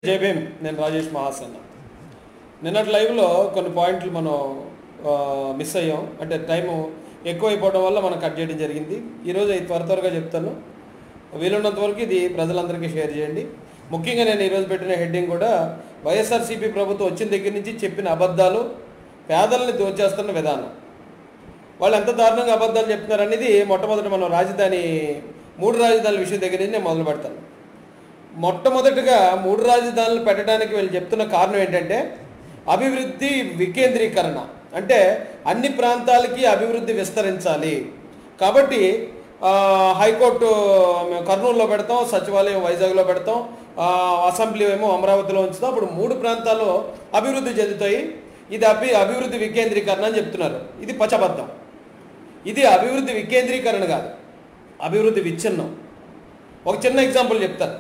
జై భీమ్ నేను రాజేష్ మహాసన్న నిన్నటి లైవ్లో కొన్ని పాయింట్లు మనం ఆ, మిస్ అయ్యాం అంటే టైము ఎక్కువ అయిపోవడం వల్ల మనం కట్ చేయడం జరిగింది ఈరోజు అవి త్వర త్వరగా చెప్తాను వీలున్నంత వరకు ఇది ప్రజలందరికీ షేర్ చేయండి ముఖ్యంగా నేను ఈరోజు పెట్టిన హెడ్డింగ్ కూడా వైఎస్ఆర్సీపీ ప్రభుత్వం వచ్చిన దగ్గర నుంచి చెప్పిన అబద్ధాలు పేదల్ని దోచేస్తున్న విధానం వాళ్ళు ఎంత దారుణంగా అబద్ధాలు చెప్తున్నారు అనేది మొట్టమొదటి మనం రాజధాని మూడు రాజధానుల విషయం దగ్గర నుంచి నేను మొదలు పెడతాను మొట్టమొదటిగా మూడు రాజధానులు పెట్టడానికి వీళ్ళు చెప్తున్న కారణం ఏంటంటే అభివృద్ధి వికేంద్రీకరణ అంటే అన్ని ప్రాంతాలకి అభివృద్ధి విస్తరించాలి కాబట్టి ఆ, హైకోర్టు మేము కర్నూలులో పెడతాం సచివాలయం వైజాగ్లో పెడతాం ఆ, అసెంబ్లీ ఏమో అమరావతిలో ఉంచుతాం అప్పుడు మూడు ప్రాంతాలు అభివృద్ధి చెందుతాయి ఇది అభి అభివృద్ధి వికేంద్రీకరణ అని చెప్తున్నారు ఇది పచ్చబద్ధం ఇది అభివృద్ధి వికేంద్రీకరణ కాదు అభివృద్ధి విచ్ఛిన్నం ఒక చిన్న ఎగ్జాంపుల్ చెప్తాను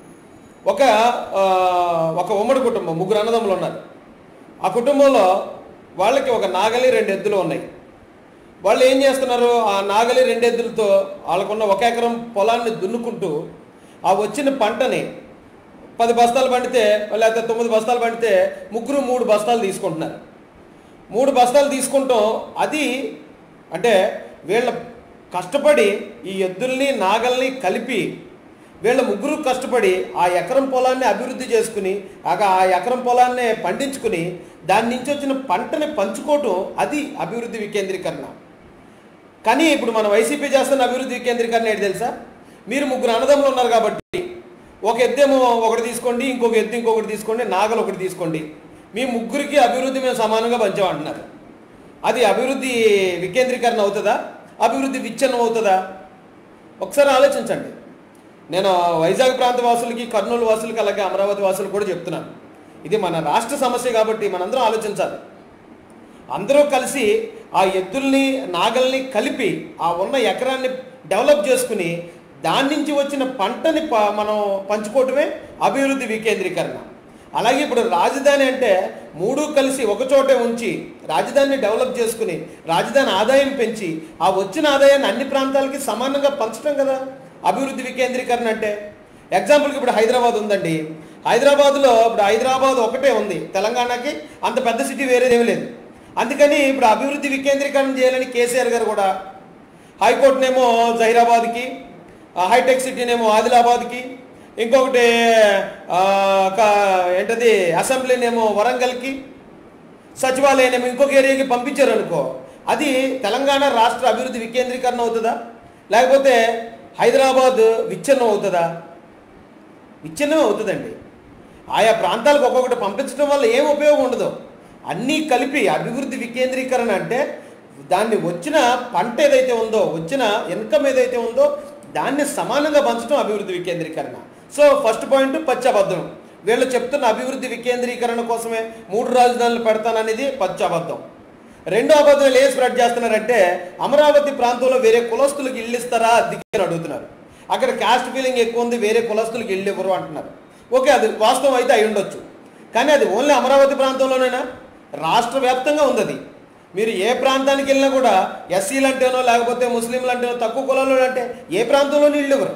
ఒక ఆ, ఒక ఉమ్మడి కుటుంబం ముగ్గురు అన్నదమ్ములు ఉన్నారు ఆ కుటుంబంలో వాళ్ళకి ఒక నాగలి రెండు ఎద్దులు ఉన్నాయి వాళ్ళు ఏం చేస్తున్నారు ఆ నాగలి రెండు ఎద్దులతో వాళ్ళకున్న ఒక ఎకరం పొలాన్ని దున్నుకుంటూ ఆ వచ్చిన పంటని పది బస్తాలు పండితే లేకపోతే తొమ్మిది బస్తాలు పండితే ముగ్గురు మూడు బస్తాలు తీసుకుంటున్నారు మూడు బస్తాలు తీసుకుంటాం అది అంటే వీళ్ళ కష్టపడి ఈ ఎద్దుల్ని నాగల్ని కలిపి వీళ్ళ ముగ్గురు కష్టపడి ఆ ఎకరం పొలాన్ని అభివృద్ధి చేసుకుని ఆ ఆ ఎకరం పొలాన్ని పండించుకుని దాని నుంచి వచ్చిన పంటని పంచుకోవటం అది అభివృద్ధి వికేంద్రీకరణ కానీ ఇప్పుడు మన వైసీపీ చేస్తున్న అభివృద్ధి వికేంద్రీకరణ ఏంటి తెలుసా మీరు ముగ్గురు అన్నదమ్ములు ఉన్నారు కాబట్టి ఒక ఎద్దేమో ఒకటి తీసుకోండి ఇంకొక ఎద్దు ఇంకొకటి తీసుకోండి నాగలు ఒకటి తీసుకోండి మీ ముగ్గురికి అభివృద్ధి మేము సమానంగా పంచామంటున్నారు అది అభివృద్ధి వికేంద్రీకరణ అవుతుందా అభివృద్ధి విచ్ఛిన్నం అవుతుందా ఒకసారి ఆలోచించండి నేను వైజాగ్ ప్రాంత వాసులకి కర్నూలు వాసులకి అలాగే అమరావతి వాసులకు కూడా చెప్తున్నాను ఇది మన రాష్ట్ర సమస్య కాబట్టి మనందరం ఆలోచించాలి అందరూ కలిసి ఆ ఎద్దుల్ని నాగల్ని కలిపి ఆ ఉన్న ఎకరాన్ని డెవలప్ చేసుకుని దాని నుంచి వచ్చిన పంటని ప- మనం పంచుకోవటమే అభివృద్ధి వికేంద్రీకరణ అలాగే ఇప్పుడు రాజధాని అంటే మూడు కలిసి ఒకచోటే ఉంచి రాజధానిని డెవలప్ చేసుకుని రాజధాని ఆదాయం పెంచి ఆ వచ్చిన ఆదాయాన్ని అన్ని ప్రాంతాలకి సమానంగా పంచడం కదా అభివృద్ధి వికేంద్రీకరణ అంటే ఎగ్జాంపుల్కి ఇప్పుడు హైదరాబాద్ ఉందండి హైదరాబాద్లో ఇప్పుడు హైదరాబాద్ ఒకటే ఉంది తెలంగాణకి అంత పెద్ద సిటీ వేరేదేమీ లేదు అందుకని ఇప్పుడు అభివృద్ధి వికేంద్రీకరణ చేయాలని కేసీఆర్ గారు కూడా హైకోర్టునేమో జహీరాబాద్కి ఆ హైటెక్ సిటీనేమో ఆదిలాబాద్కి ఇంకొకటి ఆ, క- ఏంటది అసెంబ్లీనేమో వరంగల్కి సచివాలయం ఇంకొక ఏరియాకి పంపించారు అనుకో అది తెలంగాణ రాష్ట్ర అభివృద్ధి వికేంద్రీకరణ అవుతుందా లేకపోతే హైదరాబాద్ విచ్ఛిన్నం అవుతుందా విచ్ఛిన్నమే అవుతుందండి ఆయా ప్రాంతాలకు ఒక్కొక్కటి పంపించడం వల్ల ఏం ఉపయోగం ఉండదు అన్నీ కలిపి అభివృద్ధి వికేంద్రీకరణ అంటే దాన్ని వచ్చిన పంట ఏదైతే ఉందో వచ్చిన ఇన్కమ్ ఏదైతే ఉందో దాన్ని సమానంగా పంచడం అభివృద్ధి వికేంద్రీకరణ సో ఫస్ట్ పాయింట్ పచ్చబద్ధం వీళ్ళు చెప్తున్న అభివృద్ధి వికేంద్రీకరణ కోసమే మూడు రాజధానులు పెడతాననేది పచ్చబద్ధం రెండో అబద్ధం వీళ్ళు ఏ స్ప్రెడ్ చేస్తున్నారంటే అమరావతి ప్రాంతంలో వేరే కులస్తులకు ఇల్లు ఇస్తారా అద్దెకి అని అడుగుతున్నారు అక్కడ క్యాస్ట్ ఫీలింగ్ ఎక్కువ ఉంది వేరే కులస్తులకు ఇల్లు ఇవ్వరు అంటున్నారు ఓకే అది వాస్తవం అయితే అయి ఉండొచ్చు కానీ అది ఓన్లీ అమరావతి ప్రాంతంలోనేనా రాష్ట్ర వ్యాప్తంగా ఉంది అది మీరు ఏ ప్రాంతానికి వెళ్ళినా కూడా ఎస్సీలు అంటేనో లేకపోతే ముస్లింలు అంటేనో తక్కువ కులాలు అంటే ఏ ప్రాంతంలోనూ ఇల్లు ఇవ్వరు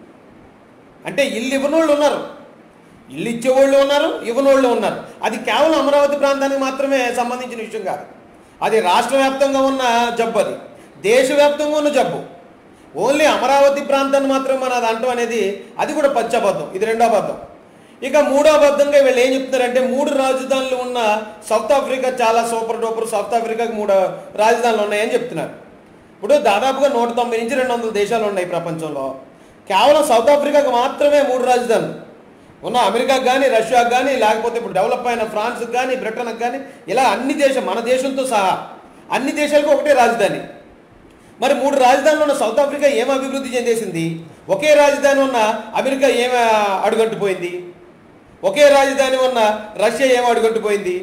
అంటే ఇల్లు ఇవ్వనోళ్ళు ఉన్నారు ఇల్లు ఇచ్చేవాళ్ళు ఉన్నారు ఇవ్వనోళ్ళు ఉన్నారు అది కేవలం అమరావతి ప్రాంతానికి మాత్రమే సంబంధించిన విషయం కాదు అది రాష్ట్ర వ్యాప్తంగా ఉన్న జబ్బు అది దేశవ్యాప్తంగా ఉన్న జబ్బు ఓన్లీ అమరావతి ప్రాంతాన్ని మాత్రం మన అది అంటం అనేది అది కూడా పచ్చబద్ధం ఇది రెండో అబద్ధం ఇక మూడో అబద్ధంగా వీళ్ళు ఏం చెప్తున్నారంటే మూడు రాజధానులు ఉన్న సౌత్ ఆఫ్రికా చాలా సూపర్ డూపర్ సౌత్ ఆఫ్రికాకి మూడు రాజధానులు ఉన్నాయని చెప్తున్నారు ఇప్పుడు దాదాపుగా నూట తొంభై నుంచి రెండు వందల దేశాలు ఉన్నాయి ప్రపంచంలో కేవలం సౌత్ ఆఫ్రికాకు మాత్రమే మూడు రాజధానులు ఉన్న అమెరికాకు కానీ రష్యాకు కానీ లేకపోతే ఇప్పుడు డెవలప్ అయిన ఫ్రాన్స్కి కానీ బ్రిటన్కి కానీ ఇలా అన్ని దేశం మన దేశంతో సహా అన్ని దేశాలకు ఒకటే రాజధాని మరి మూడు రాజధానులు ఉన్న సౌత్ ఆఫ్రికా ఏం అభివృద్ధి చెందేసింది ఒకే రాజధాని ఉన్న అమెరికా ఏం అడుగంటుపోయింది ఒకే రాజధాని ఉన్న రష్యా ఏం అడుగంటుపోయింది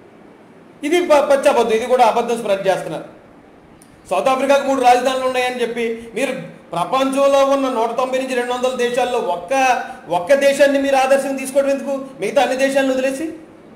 ఇది ప- పచ్చి అబద్ధం ఇది కూడా అబద్ధం స్ప్రెడ్ చేస్తున్నారు సౌత్ ఆఫ్రికాకు మూడు రాజధానులు ఉన్నాయని చెప్పి మీరు ప్రపంచంలో ఉన్న నూట తొంభై నుంచి రెండు వందల దేశాల్లో ఒక్క ఒక్క దేశాన్ని మీరు ఆదర్శం తీసుకోవడం ఎందుకు మిగతా అన్ని దేశాలను వదిలేసి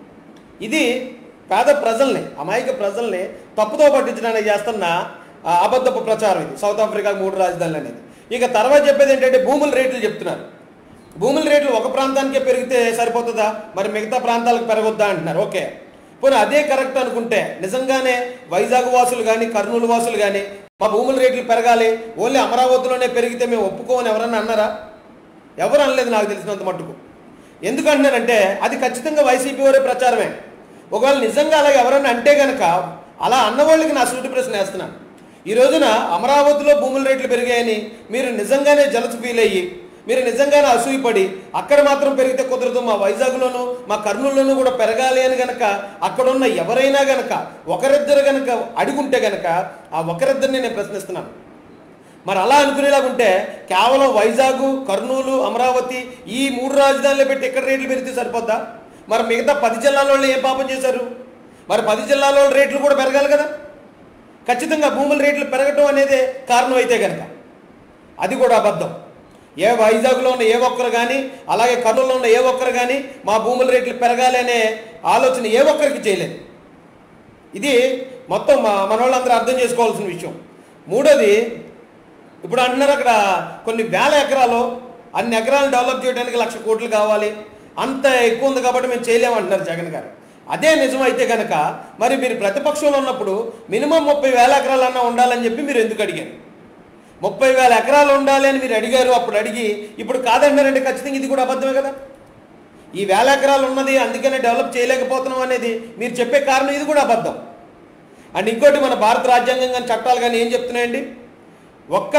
ఇది పేద ప్రజల్ని అమాయక ప్రజల్ని తప్పుతో పట్టించడానికి చేస్తున్న ఆ, అబద్ధపు ప్రచారం ఇది సౌత్ ఆఫ్రికాకు మూడు రాజధానులు అనేది ఇక తర్వాత చెప్పేది ఏంటంటే భూముల రేట్లు చెప్తున్నారు భూముల రేట్లు ఒక ప్రాంతానికే పెరిగితే సరిపోతుందా మరి మిగతా ప్రాంతాలకు పెరగొద్దా అంటున్నారు ఓకే పోనీ అదే కరెక్ట్ అనుకుంటే నిజంగానే వైజాగ్ వాసులు కానీ కర్నూలు వాసులు కానీ మా భూముల రేట్లు పెరగాలి ఓన్లీ అమరావతిలోనే పెరిగితే మేము ఒప్పుకోమని ఎవరన్నా అన్నారా ఎవరు అనలేదు నాకు తెలిసినంత మట్టుకు ఎందుకు అంటున్నానంటే అది ఖచ్చితంగా వైసీపీ వారే ప్రచారమే ఒకవేళ నిజంగా అలా ఎవరన్నా అంటే గనక అలా అన్నవాళ్ళకి నా సూటి ప్రశ్న వేస్తున్నాను ఈ రోజున అమరావతిలో భూముల రేట్లు పెరిగాయని మీరు నిజంగానే జలసు ఫీల్ అయ్యి మీరు నిజంగానే అసూయపడి అక్కడ మాత్రం పెరిగితే కుదరదు మా వైజాగ్లోను మా కర్నూలులోనూ కూడా పెరగాలి అని గనక అక్కడున్న ఎవరైనా గనక ఒకరిద్దరు గనక అడుగుంటే గనక ఆ ఒకరిద్దరిని నేను ప్రశ్నిస్తున్నాను మరి అలా అనుకునేలాగుంటే కేవలం వైజాగ్ కర్నూలు అమరావతి ఈ మూడు రాజధానులు పెట్టి ఎక్కడ రేట్లు పెరిగితే సరిపోద్దా మరి మిగతా పది జిల్లాల వాళ్ళు ఏం పాపం చేశారు మరి పది జిల్లాల వాళ్ళ రేట్లు కూడా పెరగాలి కదా ఖచ్చితంగా భూముల రేట్లు పెరగటం అనేది కారణం అయితే కనుక అది కూడా అబద్ధం ఏ వైజాగ్లో ఉన్న ఏ ఒక్కరు కానీ అలాగే కర్నూలులో ఉన్న ఏ ఒక్కరు కానీ మా భూముల రేట్లు పెరగాలి అనే ఆలోచన ఏ ఒక్కరికి చేయలేదు ఇది మొత్తం మా మన వాళ్ళందరూ అర్థం చేసుకోవాల్సిన విషయం మూడోది ఇప్పుడు అంటున్నారు అక్కడ కొన్ని వేల ఎకరాలు అన్ని ఎకరాలు డెవలప్ చేయడానికి లక్ష కోట్లు కావాలి అంత ఎక్కువ ఉంది కాబట్టి మేము చేయలేమంటున్నారు జగన్ గారు అదే నిజమైతే కనుక మరి మీరు ప్రతిపక్షంలో ఉన్నప్పుడు మినిమం ముప్పై వేల ఎకరాలన్నా ఉండాలని చెప్పి మీరు ఎందుకు అడిగారు ముప్పై వేల ఎకరాలు ఉండాలి అని మీరు అడిగారు అప్పుడు అడిగి ఇప్పుడు కాదంటారంటే ఖచ్చితంగా ఇది కూడా అబద్ధమే కదా ఈ వేల ఎకరాలు ఉన్నది అందుకనే డెవలప్ చేయలేకపోతున్నాం అనేది మీరు చెప్పే కారణం ఇది కూడా అబద్ధం అండ్ ఇంకోటి మన భారత రాజ్యాంగం కానీ చట్టాలు కానీ ఏం చెప్తున్నాయండి ఒక్క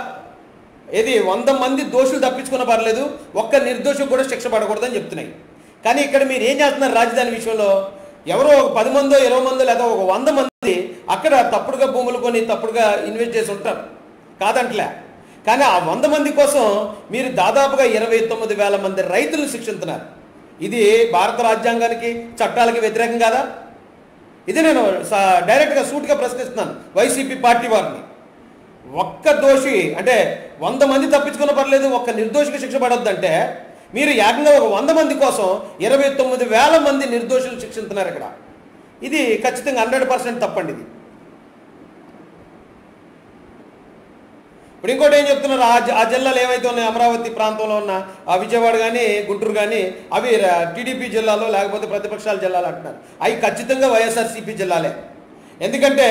ఏది వంద మంది దోషులు తప్పించుకున్న పర్లేదు ఒక్క నిర్దోషం కూడా శిక్ష పడకూడదని చెప్తున్నాయి కానీ ఇక్కడ మీరు ఏం చేస్తున్నారు రాజధాని విషయంలో ఎవరో ఒక పది మందో ఇరవై మందో లేదా ఒక వంద మంది అక్కడ తప్పుడుగా భూములు కొని తప్పుడుగా ఇన్వెస్ట్ చేసి ఉంటారు కాదంటలే కానీ ఆ వంద మంది కోసం మీరు దాదాపుగా ఇరవై తొమ్మిది వేల మంది రైతులను శిక్షిస్తున్నారు ఇది భారత రాజ్యాంగానికి చట్టాలకి వ్యతిరేకం కాదా ఇది నేను స- డైరెక్ట్గా సూటిగా ప్రశ్నిస్తున్నాను వైసీపీ పార్టీ వారిని ఒక్క దోషి అంటే వంద మంది తప్పించుకున్న పర్లేదు ఒక్క నిర్దోషికి శిక్ష పడొద్దంటే మీరు ఏకంగా ఒక వంద మంది కోసం ఇరవై తొమ్మిది వేల మంది నిర్దోషులు శిక్షిస్తున్నారు ఇక్కడ ఇది ఖచ్చితంగా హండ్రెడ్ పర్సెంట్ తప్పండి ఇది ఇప్పుడు ఇంకోటి ఏం చెప్తున్నారు ఆ జ- ఆ జిల్లాలు ఏవైతే ఉన్నాయో అమరావతి ప్రాంతంలో ఉన్న ఆ విజయవాడ కానీ గుంటూరు కానీ అవి టీడీపీ జిల్లాలో లేకపోతే ప్రతిపక్షాల జిల్లాలు అంటున్నారు అవి ఖచ్చితంగా వైఎస్ఆర్సీపీ జిల్లాలే ఎందుకంటే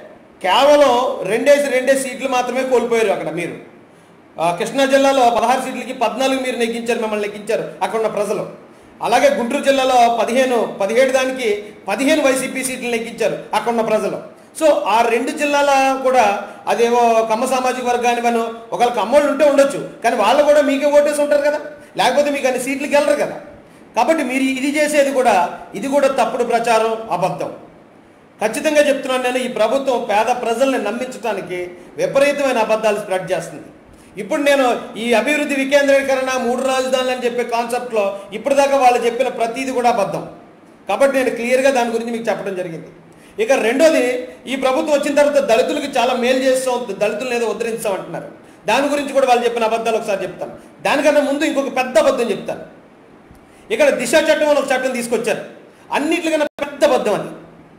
కేవలం రెండేసి రెండే సీట్లు మాత్రమే కోల్పోయారు అక్కడ మీరు ఆ, కృష్ణా జిల్లాలో పదహారు సీట్లకి పద్నాలుగు మీరు నెగ్గించారు మిమ్మల్ని నెగ్గించారు అక్కడ ఉన్న ప్రజలు అలాగే గుంటూరు జిల్లాలో పదిహేను పదిహేడు దానికి పదిహేను వైసీపీ సీట్లు నెగ్గించారు అక్కడ ఉన్న ప్రజలు సో ఆ రెండు జిల్లాల కూడా అదేవో కమ్మ సామాజిక వర్గాన్ని మనం ఒకవేళ కమ్మోళ్ళు ఉంటే ఉండొచ్చు కానీ వాళ్ళు కూడా మీకే ఓటేసి ఉంటారు కదా లేకపోతే మీకు అన్ని సీట్లకి వెళ్ళరు కదా కాబట్టి మీరు ఇది చేసేది కూడా ఇది కూడా తప్పుడు ప్రచారం అబద్ధం ఖచ్చితంగా చెప్తున్నాను నేను ఈ ప్రభుత్వం పేద ప్రజల్ని నమ్మించడానికి విపరీతమైన అబద్ధాలు స్ప్రెడ్ చేస్తుంది ఇప్పుడు నేను ఈ అభివృద్ధి వికేంద్రీకరణ మూడు రాజధానులు అని చెప్పే కాన్సెప్ట్లో ఇప్పటిదాకా వాళ్ళు చెప్పిన ప్రతిదీ కూడా అబద్ధం కాబట్టి నేను క్లియర్గా దాని గురించి మీకు చెప్పడం జరిగింది ఇక రెండోది ఈ ప్రభుత్వం వచ్చిన తర్వాత దళితులకి చాలా మేలు చేస్తాం దళితులను ఏదో ఉద్ధరించాం అంటున్నారు దాని గురించి కూడా వాళ్ళు చెప్పిన అబద్ధాలు ఒకసారి చెప్తాను దానికన్నా ముందు ఇంకొక పెద్ద అబద్ధం చెప్తాను ఇక్కడ దిశ చట్టం అని ఒక చట్టం తీసుకొచ్చారు అన్నిటికన్నా పెద్ద అబద్ధం అది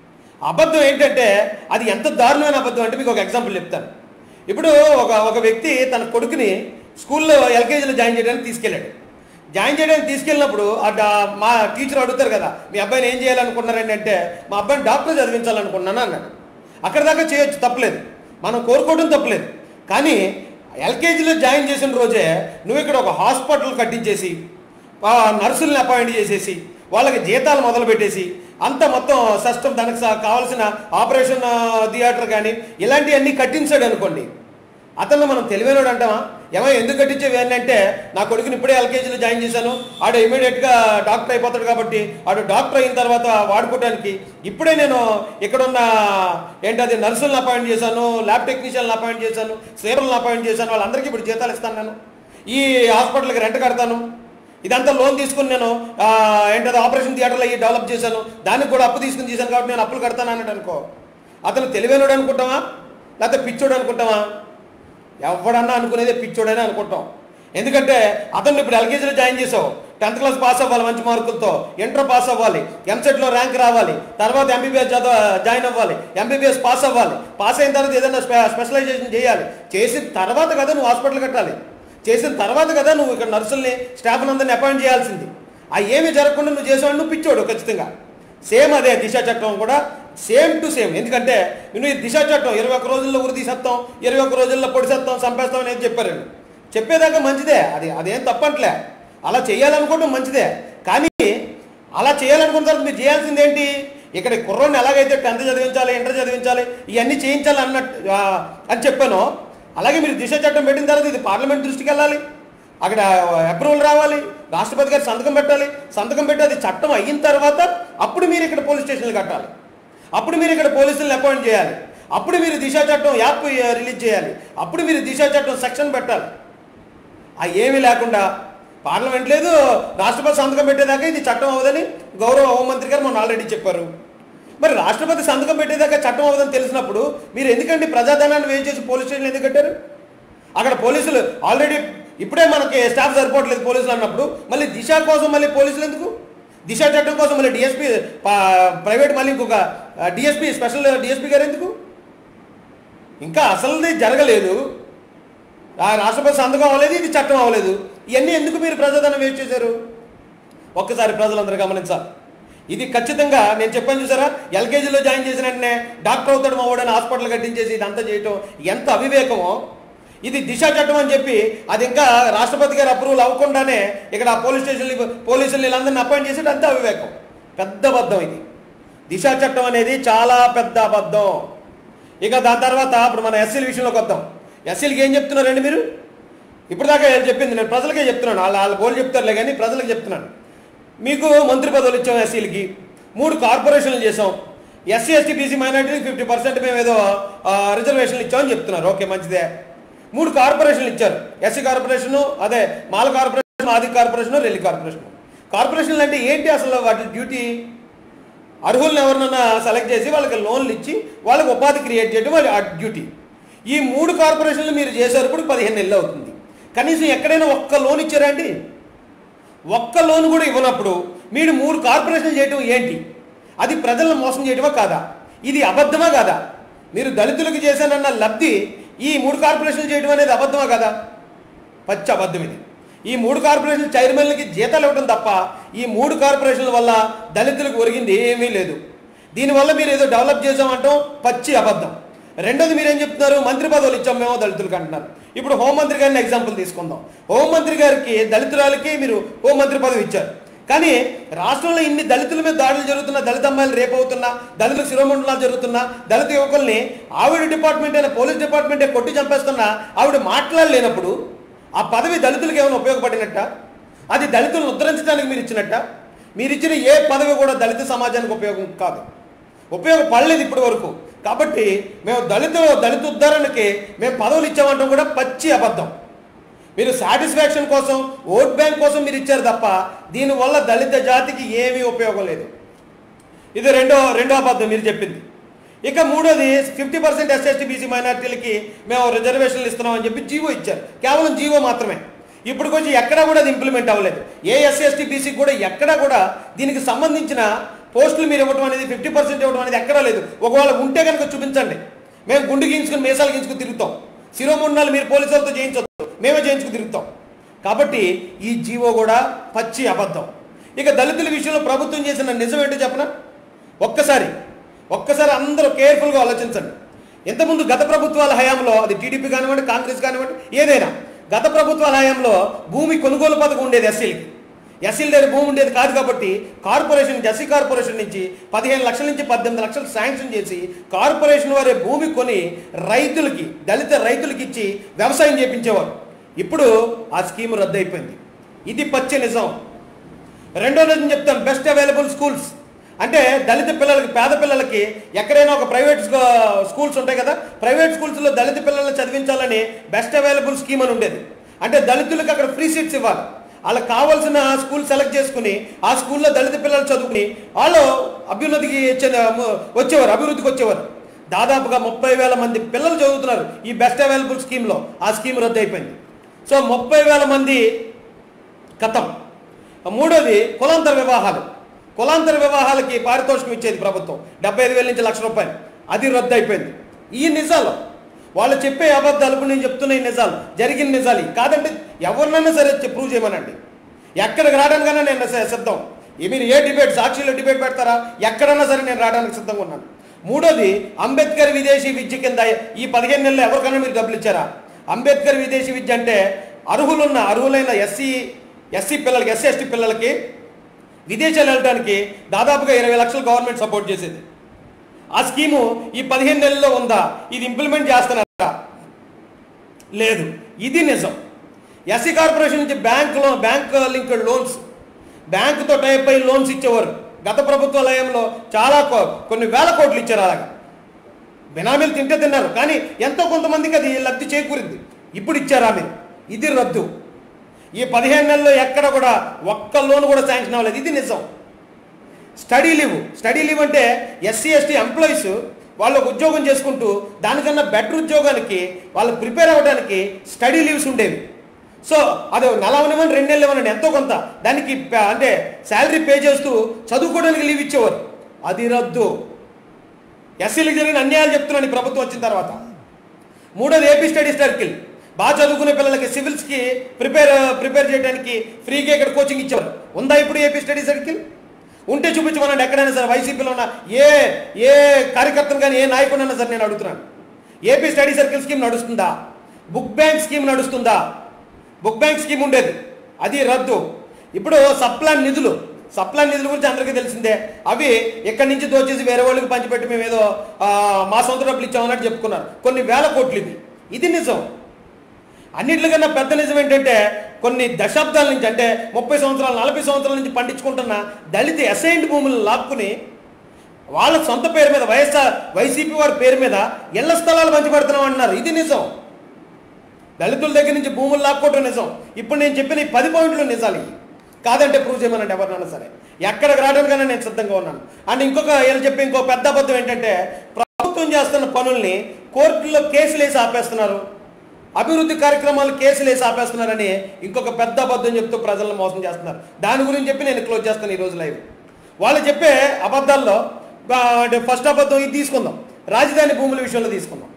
అబద్ధం ఏంటంటే అది ఎంత దారుణమైన అబద్ధం అంటే మీకు ఒక ఎగ్జాంపుల్ చెప్తాను ఇప్పుడు ఒక ఒక వ్యక్తి తన కొడుకుని స్కూల్లో ఎల్కేజీలో జాయిన్ చేయడానికి తీసుకెళ్ళాడు జాయిన్ చేయడానికి తీసుకెళ్ళినప్పుడు ఆ డా- మా టీచర్ అడుగుతారు కదా మీ అబ్బాయిని ఏం చేయాలనుకున్నారండి అంటే మా అబ్బాయిని డాక్టర్ చదివించాలనుకున్నాను అన్నాడు అక్కడ దాకా చేయొచ్చు తప్పలేదు మనం కోరుకోవడం తప్పలేదు కానీ ఎల్కేజీలో జాయిన్ చేసిన రోజే నువ్వు ఇక్కడ ఒక హాస్పిటల్ కట్టించేసి ఆ నర్సుల్ని అపాయింట్ చేసేసి వాళ్ళకి జీతాలు మొదలు పెట్టేసి అంత మొత్తం సిస్టమ్ దానికి సా- కావాల్సిన ఆపరేషన్ ఆ, థియేటర్ కానీ ఇలాంటివన్నీ కట్టించాడు అనుకోండి అతను మనం తెలివైనడు అంటామా ఏమో ఎందుకు కట్టించేవి అంటే నా కొడుకుని ఇప్పుడే ఎల్కేజీలో జాయిన్ చేశాను ఆడు ఇమీడియట్గా డాక్టర్ అయిపోతాడు కాబట్టి ఆడు డాక్టర్ అయిన తర్వాత వాడుకోవడానికి ఇప్పుడే నేను ఇక్కడున్న ఏంటది నర్సులను అపాయింట్ చేశాను ల్యాబ్ టెక్నీషియన్లను అపాయింట్ చేశాను సేవలను అపాయింట్ చేశాను వాళ్ళందరికీ ఇప్పుడు జీతాలు ఇస్తాను నేను ఈ హాస్పిటల్కి రెంట్ కడతాను ఇదంతా లోన్ తీసుకుని నేను ఆ, ఏంటది ఆపరేషన్ థియేటర్లో అయ్యి డెవలప్ చేశాను దానికి కూడా అప్పు తీసుకుని చేశాను కాబట్టి నేను అప్పులు కడతాను అన్నాడు అనుకో అతను తెలివైనడు అనుకుంటావా లేకపోతే పిచ్చోడు అనుకుంటావా ఎవడన్నా అనుకునేదే పిచ్చోడని అనుకుంటాం ఎందుకంటే అతను ఇప్పుడు ఎల్కేజీలో జాయిన్ చేసావు టెన్త్ క్లాస్ పాస్ అవ్వాలి మంచి మార్కులతో ఇంటర్ పాస్ అవ్వాలి ఎంసెట్లో ర్యాంక్ రావాలి తర్వాత ఎంబీబీఎస్ చదవ జాయిన్ అవ్వాలి ఎంబీబీఎస్ పాస్ అవ్వాలి పాస్ అయిన తర్వాత ఏదైనా స్పె స్పెషలైజేషన్ చేయాలి చేసిన తర్వాత కదా నువ్వు హాస్పిటల్ కట్టాలి చేసిన తర్వాత కదా నువ్వు ఇక్కడ నర్సుల్ని స్టాఫ్ అందరిని అపాయింట్ చేయాల్సింది ఆ ఏమీ జరగకుండా నువ్వు చేసావు నువ్వు పిచ్చోడు ఖచ్చితంగా సేమ్ అదే దిశ చట్టం కూడా సేమ్ టు సేమ్ ఎందుకంటే నువ్వు ఈ దిశ చట్టం ఇరవై ఒక్క రోజుల్లో ఉరి తీసేస్తాం ఇరవై ఒక్క రోజుల్లో పొడిసేస్తాం చంపేస్తాం అనేది చెప్పారు వీళ్ళు. చెప్పేదాకా మంచిదే అది అదేం తప్పట్లే అలా చేయాలనుకోవడం మంచిదే కానీ అలా చేయాలనుకున్న తర్వాత మీరు చేయాల్సింది ఏంటి ఇక్కడ కుర్రోడిని ఎలాగైతే టెన్త్ చదివించాలి ఇంటర్ చదివించాలి ఇవన్నీ చేయించాలి అన్నట్టు ఆ, అని చెప్పానో అలాగే మీరు దిశ చట్టం పెట్టిన తర్వాత ఇది పార్లమెంట్ దృష్టికి వెళ్ళాలి అక్కడ అప్రూవల్ రావాలి రాష్ట్రపతి గారు సంతకం పెట్టాలి సంతకం పెట్టి అది చట్టం అయిన తర్వాత అప్పుడు మీరు ఇక్కడ పోలీస్ స్టేషన్లు కట్టాలి అప్పుడు మీరు ఇక్కడ పోలీసులను అపాయింట్ చేయాలి అప్పుడు మీరు దిశ చట్టం యాప్ రిలీజ్ చేయాలి అప్పుడు మీరు దిశ చట్టం సెక్షన్ పెట్టాలి ఆ ఏమీ లేకుండా పార్లమెంట్ లేదు రాష్ట్రపతి సంతకం పెట్టేదాకా ఇది చట్టం అవ్వదని గౌరవ హోంమంత్రి గారు మొన్న ఆల్రెడీ చెప్పారు మరి రాష్ట్రపతి సంతకం పెట్టేదాకా చట్టం అవ్వదని తెలిసినప్పుడు మీరు ఎందుకండి ప్రజాధనాన్ని వేస్ట్ చేసి పోలీస్ స్టేషన్ ఎందుకు కట్టారు అక్కడ పోలీసులు ఆల్రెడీ ఇప్పుడే మనకి స్టాఫ్ సరిపోవట్లేదు పోలీసులు అన్నప్పుడు మళ్ళీ దిశ కోసం మళ్ళీ పోలీసులు ఎందుకు దిశ చట్టం కోసం మళ్ళీ డిఎస్పీ ప్రైవేట్ మళ్ళీ ఇంకొక డిఎస్పీ స్పెషల్ డిఎస్పీ గారు ఎందుకు ఇంకా అసలుది జరగలేదు ఆ రాష్ట్రపతి సంతకం అవ్వలేదు ఇది చట్టం అవ్వలేదు ఇవన్నీ ఎందుకు మీరు ప్రజాధనం వేస్ట్ చేశారు ఒక్కసారి ప్రజలందరూ గమనించాలి ఇది ఖచ్చితంగా నేను చెప్పాను చూసారా ఎల్కేజీలో జాయిన్ చేసిన వెంటనే డాక్టర్ అవుతాడు మా వాడని హాస్పిటల్ కట్టించేసి ఇదంతా చేయటం ఎంత అవివేకమో ఇది దిశ చట్టం అని చెప్పి అది ఇంకా రాష్ట్రపతి గారి అప్రూవల్ అవ్వకుండానే ఇక్కడ ఆ పోలీస్ స్టేషన్ పోలీసులు వీళ్ళందరినీ అపాయింట్ చేసేది అంత అవివేకం పెద్ద అబద్ధం ఇది దిశ చట్టం అనేది చాలా పెద్ద అబద్ధం ఇక దాని తర్వాత ఇప్పుడు మన ఎస్సీల విషయంలోకి వద్దాం ఎస్సీలకి ఏం చెప్తున్నారండి మీరు ఇప్పుడు దాకా చెప్పింది నేను ప్రజలకే చెప్తున్నాను వాళ్ళ వాళ్ళ గోల్ చెప్తారులే కానీ ప్రజలకు చెప్తున్నాను మీకు మంత్రి పదవులు ఇచ్చాం ఎస్సీలకి మూడు కార్పొరేషన్లు చేసాం ఎస్సీ ఎస్టీ బీసీ మైనార్టీకి ఫిఫ్టీ పర్సెంట్ మేము ఏదో ఆ, రిజర్వేషన్లు ఇచ్చామని చెప్తున్నారు ఓకే మంచిదే మూడు కార్పొరేషన్లు ఇచ్చారు ఎస్సీ కార్పొరేషను అదే Mala corporation Adi corporation Relli corporation కార్పొరేషన్లు అంటే ఏంటి అసలు వాటి డ్యూటీ అర్హులను ఎవరినైనా సెలెక్ట్ చేసి వాళ్ళకి లోన్లు ఇచ్చి వాళ్ళకి ఉపాధి క్రియేట్ చేయడం వాళ్ళ ఆ డ్యూటీ ఈ మూడు కార్పొరేషన్లు మీరు చేశారు ఇప్పుడు పదిహేను నెలలు అవుతుంది కనీసం ఎక్కడైనా ఒక్క లోన్ ఇచ్చారా అండి ఒక్క లోన్ కూడా ఇవ్వనప్పుడు మీరు మూడు కార్పొరేషన్లు చేయడం ఏంటి అది ప్రజలను మోసం చేయడమా కాదా ఇది అబద్ధమా కాదా మీరు దళితులకు చేశానన్న లబ్ధి ఈ మూడు కార్పొరేషన్లు చేయడం అనేది అబద్ధమా కదా పచ్చి అబద్ధం ఇది ఈ మూడు కార్పొరేషన్ చైర్మన్లకి జీతాలు ఇవ్వడం తప్ప ఈ మూడు కార్పొరేషన్ల వల్ల దళితులకు ఒరిగింది ఏమీ లేదు దీనివల్ల మీరు ఏదో డెవలప్ చేసామంటాం పచ్చి అబద్ధం రెండోది మీరేం చెప్తున్నారు మంత్రి పదవులు ఇచ్చాం మేము దళితులకు అంటున్నారు ఇప్పుడు హోంమంత్రి గారిని ఎగ్జాంపుల్ తీసుకుందాం హోంమంత్రి గారికి దళితురాలకి మీరు హోంమంత్రి పదవి ఇచ్చారు కానీ రాష్ట్రంలో ఇన్ని దళితుల మీద దాడులు జరుగుతున్నా దళిత అమ్మాయిలు రేపు అవుతున్నా దళిత శిరోమండలాలు జరుగుతున్నా దళిత యువకుల్ని ఆవిడ డిపార్ట్మెంట్ అయినా పోలీస్ డిపార్ట్మెంటే కొట్టి చంపేస్తున్నా ఆవిడ మాట్లాడలేనప్పుడు ఆ పదవి దళితులకు ఏమైనా ఉపయోగపడినట్ట అది దళితులను ఉద్ధరించడానికి మీరు ఇచ్చినట్ట మీరు ఇచ్చిన ఏ పదవి కూడా దళిత సమాజానికి ఉపయోగం కాదు ఉపయోగపడలేదు ఇప్పటి వరకు కాబట్టి మేము దళిత దళిత ఉద్ధరణకి మేము పదవులు ఇచ్చామంటాం కూడా పచ్చి అబద్ధం మీరు సాటిస్ఫాక్షన్ కోసం ఓట్ బ్యాంక్ కోసం మీరు ఇచ్చారు తప్ప దీనివల్ల దళిత జాతికి ఏమీ ఉపయోగం లేదు ఇది రెండో రెండో అబద్ధం మీరు చెప్పింది ఇక మూడోది ఫిఫ్టీ పర్సెంట్ ఎస్ఎస్టీ బీసీ మైనార్టీలకి మేము రిజర్వేషన్లు ఇస్తున్నామని చెప్పి జీవో ఇచ్చారు కేవలం జీవో మాత్రమే ఇప్పుడు కొంచెం ఎక్కడా కూడా అది ఇంప్లిమెంట్ అవ్వలేదు ఏ ఎస్సీ ఎస్టీ బీసీకి కూడా ఎక్కడా కూడా దీనికి సంబంధించిన పోస్టులు మీరు ఇవ్వడం అనేది ఫిఫ్టీ పర్సెంట్ ఇవ్వడం అనేది ఎక్కడా లేదు ఒకవేళ ఉంటే కనుక చూపించండి మేము గుండు గీయించుకుని మీసాలు గీయించుకుని తిరుగుతాం శిరోముండాలు మీరు పోలీసులతో చేయించొద్దు మేమే చేయించుకుని తిరుగుతాం కాబట్టి ఈ జీవో కూడా పచ్చి అబద్ధం ఇక దళితుల విషయంలో ప్రభుత్వం చేసిన నిజం ఏంటో చెప్పనా ఒక్కసారి ఒక్కసారి అందరూ కేర్ఫుల్గా ఆలోచించండి ఇంతకుముందు గత ప్రభుత్వాల హయాంలో అది టీడీపీ కానివ్వండి కాంగ్రెస్ కానివ్వండి ఏదైనా గత ప్రభుత్వాల హయాంలో భూమి కొనుగోలు పథకం ఉండేది ఎస్సీలకి ఎస్సీల దగ్గర భూమి ఉండేది కాదు కాబట్టి కార్పొరేషన్ ఎస్సీ కార్పొరేషన్ నుంచి పదిహేను లక్షల నుంచి పద్దెనిమిది లక్షలు శాంక్షన్ చేసి కార్పొరేషన్ వారే భూమి కొని రైతులకి దళిత రైతులకి ఇచ్చి వ్యవసాయం చేపించేవారు ఇప్పుడు ఆ స్కీమ్ రద్దు అయిపోయింది ఇది పచ్చి నిజం రెండో నిజం చెప్తాను బెస్ట్ అవైలబుల్ స్కూల్స్ అంటే దళిత పిల్లలకి పేద పిల్లలకి ఎక్కడైనా ఒక ప్రైవేట్ స్కూల్స్ ఉంటాయి కదా ప్రైవేట్ స్కూల్స్లో దళిత పిల్లల్ని చదివించాలని బెస్ట్ అవైలబుల్ స్కీమ్ అని ఉండేది అంటే దళితులకు అక్కడ ఫ్రీ సీట్స్ ఇవ్వాలి వాళ్ళకి కావాల్సిన స్కూల్ సెలెక్ట్ చేసుకుని ఆ స్కూల్లో దళిత పిల్లలు చదువుకుని వాళ్ళు అభ్యున్నతికి చెంద- వచ్చేవారు అభివృద్ధికి వచ్చేవారు దాదాపుగా ముప్పై వేల మంది పిల్లలు చదువుతున్నారు ఈ బెస్ట్ అవైలబుల్ స్కీమ్లో ఆ స్కీమ్ రద్దు అయిపోయింది సో ముప్పై వేల మంది కథం మూడోది కులాంతర వివాహాలు కులాంతర వివాహాలకి పారితోషికం ఇచ్చేది ప్రభుత్వం డెబ్బై ఐదు వేల నుంచి లక్ష రూపాయలు అది రద్దు అయిపోయింది ఈ నిజాలు వాళ్ళు చెప్పే అబద్ధాలు ఇప్పుడు నేను చెప్తున్న ఈ నిజాలు జరిగిన నిజాలు ఇవి. కాదంటే ఎవరినైనా సరే చె- ప్రూవ్ చేయమనండి ఎక్కడికి రావడానికైనా నేను స- సిద్ధం ఏ మీరు ఏ డిబేట్ సాక్షిలో డిబేట్ పెడతారా ఎక్కడన్నా సరే నేను రావడానికి సిద్ధంగా ఉన్నాను మూడోది అంబేద్కర్ విదేశీ విద్య కింద ఈ పదిహేను నెలలు ఎవరికైనా మీరు డబ్బులు ఇచ్చారా అంబేద్కర్ విదేశీ విద్య అంటే అర్హులున్న అర్హులైన ఎస్సీ ఎస్సీ పిల్లలకి ఎస్సీ ఎస్టీ పిల్లలకి విదేశాలు వెళ్ళడానికి దాదాపుగా ఇరవై లక్షలు గవర్నమెంట్ సపోర్ట్ చేసేది ఆ స్కీము ఈ పదిహేను నెలల్లో ఉందా ఇది ఇంప్లిమెంట్ చేస్తున్నారా లేదు ఇది నిజం ఎస్సీ కార్పొరేషన్ నుంచి bank loan bank linked loans బ్యాంకుతో టైప్ అయి లోన్స్ ఇచ్చేవారు గత ప్రభుత్వ లయంలో చాలా కో- కొన్ని వేల కోట్లు ఇచ్చారు అలాగా బినామీలు తింటే తిన్నారు కానీ ఎంతో కొంతమందికి అది లబ్ధి చేకూరింది ఇప్పుడు ఇచ్చారా మీరు ఇది రద్దు ఈ పదిహేను నెలల్లో ఎక్కడ కూడా ఒక్క లోన్ కూడా శాంక్షన్ అవ్వలేదు ఇది నిజం స్టడీ లీవ్ స్టడీ లీవ్ అంటే ఎస్సీ ఎస్టీ ఎంప్లాయీస్ వాళ్ళు ఒక ఉద్యోగం చేసుకుంటూ దానికన్నా బెటర్ ఉద్యోగానికి వాళ్ళు ప్రిపేర్ అవ్వడానికి స్టడీ లీవ్స్ ఉండేవి సో అది నెల అవనివ్వండి రెండు నెలలు ఇవ్వనండి ఎంతో కొంత దానికి ప- అంటే శాలరీ పే చేస్తూ చదువుకోవడానికి లీవ్ ఇచ్చేవారు అది రద్దు ఎస్సీలకు జరిగిన అన్యాయాలు చెప్తున్నాను ఈ ప్రభుత్వం వచ్చిన తర్వాత మూడోది ఏపీ స్టడీ సర్కిల్ బాగా చదువుకునే పిల్లలకి సివిల్స్కి ప్రిపేర్ ప్రిపేర్ చేయడానికి ఫ్రీగా ఇక్కడ కోచింగ్ ఇచ్చేవారు ఉందా ఇప్పుడు ఏపీ స్టడీ సర్కిల్ ఉంటే చూపించమనండి ఎక్కడైనా సరే వైసీపీలో ఉన్న ఏ ఏ కార్యకర్తను కానీ ఏ నాయకుడైనా సరే నేను అడుగుతున్నాను ఏపీ స్టడీ సర్కిల్ స్కీమ్ నడుస్తుందా బుక్ బ్యాంక్ స్కీమ్ నడుస్తుందా బుక్ బ్యాంక్ స్కీమ్ ఉండేది అది రద్దు ఇప్పుడు సప్లాన్ నిధులు సప్లాన్ నిధుల గురించి అందరికీ తెలిసిందే అవి ఎక్కడి నుంచి దోచేసి వేరే వాళ్ళకి పంచిపెట్టి మేము ఏదో ఆ, మా సొంత డబ్బులు ఇచ్చామన్నట్టు చెప్పుకున్నారు కొన్ని వేల కోట్లు ఇవి ఇది నిజం అన్నిటికన్నా పెద్ద నిజం ఏంటంటే కొన్ని దశాబ్దాల నుంచి అంటే ముప్పై సంవత్సరాలు నలభై సంవత్సరాల నుంచి పండించుకుంటున్న దళిత అసైన్డ్ భూములను లాక్కుని వాళ్ళ సొంత పేరు మీద వైఎస్ఆర్ వైసీపీ వారి పేరు మీద ఇళ్ల స్థలాలు పంచిపెడుతున్నాం అంటున్నారు ఇది నిజం దళితుల దగ్గర నుంచి భూములు లాక్కోవటం నిజం ఇప్పుడు నేను చెప్పిన ఈ పది పాయింట్లు నిజాలు ఇవి. కాదంటే ప్రూవ్ చేయమనండి ఎవరినైనా సరే ఎక్కడికి రావడానికైనా నేను సిద్ధంగా ఉన్నాను అండ్ ఇంకొక వీళ్ళు చెప్పి ఇంకో పెద్ద అబద్ధం ఏంటంటే ప్రభుత్వం చేస్తున్న పనుల్ని కోర్టులో కేసులు వేసి ఆపేస్తున్నారు అభివృద్ధి కార్యక్రమాలు కేసులు వేసి ఆపేస్తున్నారని ఇంకొక పెద్ద అబద్ధం చెప్తూ ప్రజలను మోసం చేస్తున్నారు దాని గురించి చెప్పి నేను క్లోజ్ చేస్తాను ఈరోజు లైవ్ వాళ్ళు చెప్పే అబద్ధాల్లో ఆ, అంటే ఫస్ట్ అబద్ధం ఇది తీసుకుందాం రాజధాని భూముల విషయంలో తీసుకుందాం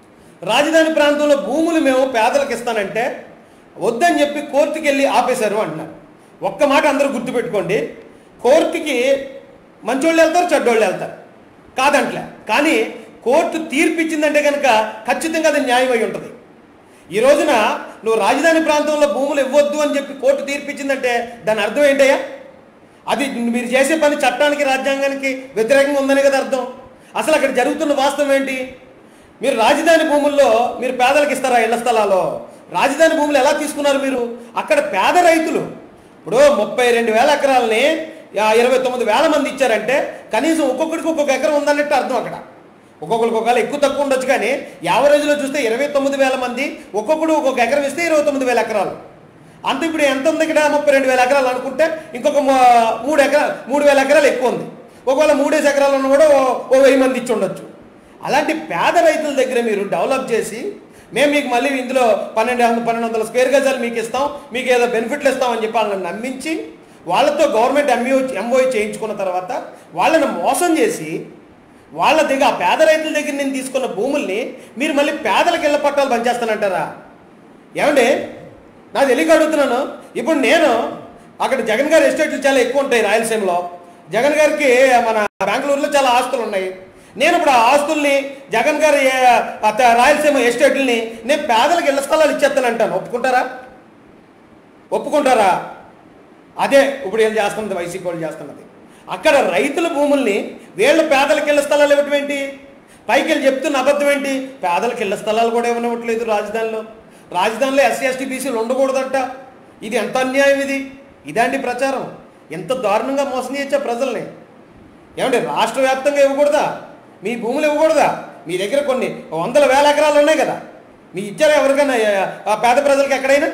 రాజధాని ప్రాంతంలో భూములు మేము పేదలకు ఇస్తానంటే వద్దని చెప్పి కోర్టుకి వెళ్ళి ఆపేశారు అంటున్నారు ఒక్క మాట అందరూ గుర్తుపెట్టుకోండి కోర్టుకి మంచోళ్ళు వెళ్తారు చెడ్డోళ్ళు వెళ్తారు కాదంట్లే కానీ కోర్టు తీర్పు ఇచ్చిందంటే కనుక ఖచ్చితంగా అది న్యాయం అయి ఉంటుంది ఈ రోజున నువ్వు రాజధాని ప్రాంతంలో భూములు ఇవ్వద్దు అని చెప్పి కోర్టు తీర్పు ఇచ్చిందంటే దాని అర్థం ఏంటయ్యా అది మీరు చేసే పని చట్టానికి రాజ్యాంగానికి వ్యతిరేకంగా ఉందని కదా అర్థం అసలు అక్కడ జరుగుతున్న వాస్తవం ఏంటి మీరు రాజధాని భూముల్లో మీరు పేదలకు ఇస్తారా ఇళ్ల స్థలాల్లో రాజధాని భూములు ఎలా తీసుకున్నారు మీరు అక్కడ పేద రైతులు ఇప్పుడు ముప్పై రెండు వేల ఎకరాలని ఆ, ఇరవై తొమ్మిది వేల మంది ఇచ్చారంటే కనీసం ఒక్కొక్కడికి ఒక్కొక్క ఎకరం ఉందన్నట్టు అర్థం అక్కడ ఒక్కొక్కరికి ఒకవేళ ఎక్కువ తక్కువ ఉండొచ్చు కానీ యావరేజ్లో చూస్తే ఇరవై తొమ్మిది వేల మంది ఒక్కొక్కడు ఒక్కొక్క ఎకరం ఇస్తే ఇరవై తొమ్మిది వేల ఎకరాలు అంత ఇప్పుడు ఎంత ఉంది ఇక్కడ ముప్పై రెండు వేల ఎకరాలు అనుకుంటే ఇంకొక మూ- మూడు ఎకరాలు మూడు వేల ఎకరాలు ఎక్కువ ఉంది ఒకవేళ మూడేసి ఎకరాలు ఉన్న కూడా ఓ- ఓ వెయ్యి మంది ఇచ్చి ఉండొచ్చు అలాంటి పేద రైతుల దగ్గర మీరు డెవలప్ చేసి మేము మీకు మళ్ళీ ఇందులో పన్నెండు వందల పన్నెండు వందల స్క్వేర్ గజాలు మీకు ఇస్తాం మీకు ఏదో బెనిఫిట్లు ఇస్తామని చెప్పి వాళ్ళని నమ్మించి వాళ్ళతో గవర్నమెంట్ ఎంఓ ఎంఓఐ చేయించుకున్న తర్వాత వాళ్ళని మోసం చేసి వాళ్ళ దగ్గర ఆ పేద రైతుల దగ్గర నేను తీసుకున్న భూముల్ని మీరు మళ్ళీ పేదలకు ఇళ్ల పట్టాలు పనిచేస్తానంటారా ఏమండి నాకు తెలియక అడుగుతున్నాను ఇప్పుడు నేను అక్కడ జగన్ గారి ఎస్టేట్లు చాలా ఎక్కువ ఉంటాయి రాయలసీమలో జగన్ గారికి మన బెంగళూరులో చాలా ఆస్తులు ఉన్నాయి నేను ఇప్పుడు ఆ ఆస్తుల్ని జగన్ గారి ఏ, ఆ త- రాయలసీమ ఎస్టేట్లని నేను పేదలకు ఇళ్ల స్థలాలు ఇచ్చేస్తానంటాను ఒప్పుకుంటారా ఒప్పుకుంటారా అదే ఇప్పుడు ఏం చేస్తున్నది వైసీపీ వాళ్ళు చేస్తున్నది అక్కడ రైతుల భూముల్ని వీళ్ళ పేదలకు ఇళ్ల స్థలాలు ఇవ్వటం ఏంటి పైకి వెళ్ళి చెప్తున్న అబద్ధం ఏంటి పేదలకు ఇళ్ల స్థలాలు కూడా ఇవ్వనివ్వట్లేదు రాజధానిలో రాజధానిలో ఎస్సీ ఎస్టీ బీసీలు ఉండకూడదంట ఇది ఎంత అన్యాయం ఇది ఇదాంటి ప్రచారం ఎంత దారుణంగా మోసం చేయొచ్చా ప్రజల్ని ఏమంటే రాష్ట్ర వ్యాప్తంగా ఇవ్వకూడదా మీ భూములు ఇవ్వకూడదా మీ దగ్గర కొన్ని వందల వేల ఎకరాలు ఉన్నాయి కదా మీ ఇచ్చారా ఎవరికైనా ఆ పేద ప్రజలకు ఎక్కడైనా